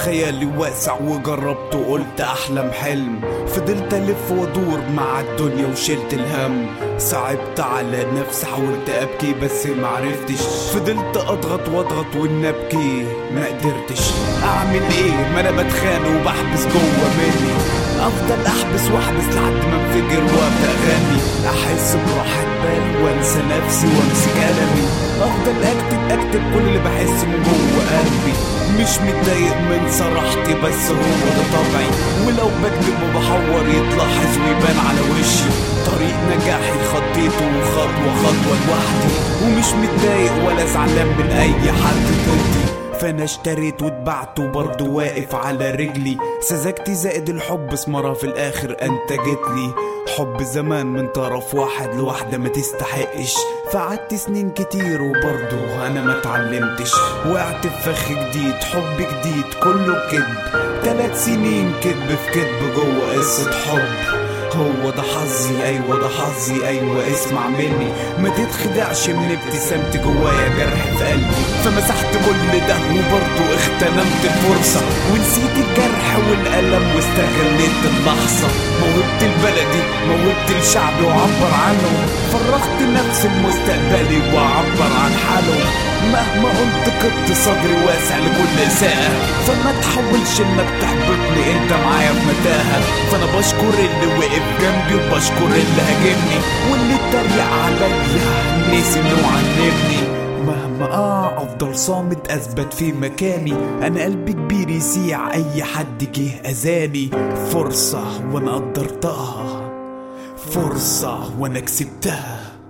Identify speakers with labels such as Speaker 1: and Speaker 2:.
Speaker 1: خيالي واسع وجربت وقلت احلم حلم فضلت الف وادور مع الدنيا وشلت الهم صعبت على نفسي حاولت ابكي بس معرفتش فضلت اضغط واضغط وان ابكي ما قدرتش اعمل ايه ما انا بتخانق وبحبس جوه مني افضل احبس واحبس لحد ما انفجر وابدا اغني احس براحه بال وانسى نفسي وامسك قلمي افضل اكتب اكتب كل اللي بحسه من جوه قلبي مش متضايق من صراحتي بس هو ده طبعي ولو بكتب وبحور يتلاحظ ويبان على وشي طريق نجاحي خطيته خطوة خطوة لوحدي ومش متضايق ولا زعلان من أي حد ضدي فانا اشتريت واتبعت وبرضه واقف على رجلي سذاجتي زائد الحب اسمرها في الاخر انتجت لي حب زمان من طرف واحد لواحدة ما تستحقش فقعدت سنين كتير وبرضه انا ما اتعلمتش وقعت في فخ جديد حب جديد كله كذب تلات سنين كذب في كذب جوه قصة حب هو ده حظي ايوه ده حظي ايوه اسمع مني ما تتخدعش من ابتسامتي جوايا جرح في قلبي فمسحت كل ده وبرضه اغتنمت الفرصه ونسيت الجرح والالم واستغليت اللحظه موهبت البلدي موهبت الشعب وعبر عنه فرغت نفسي المستقبلي وعبر عن حاله مهما قلت كنت صدري واسع لكل اساءة فما تحاولش انك تحبطني انت معايا في متاهة فانا بشكر اللي وقف جنبي وبشكر اللي هاجمني واللي اتريق عليا نسي انه علمني مهما اقع افضل صامت اثبت في مكاني انا قلبي كبير يسيع اي حد جه اذاني فرصة وانا قدرتها فرصة وانا كسبتها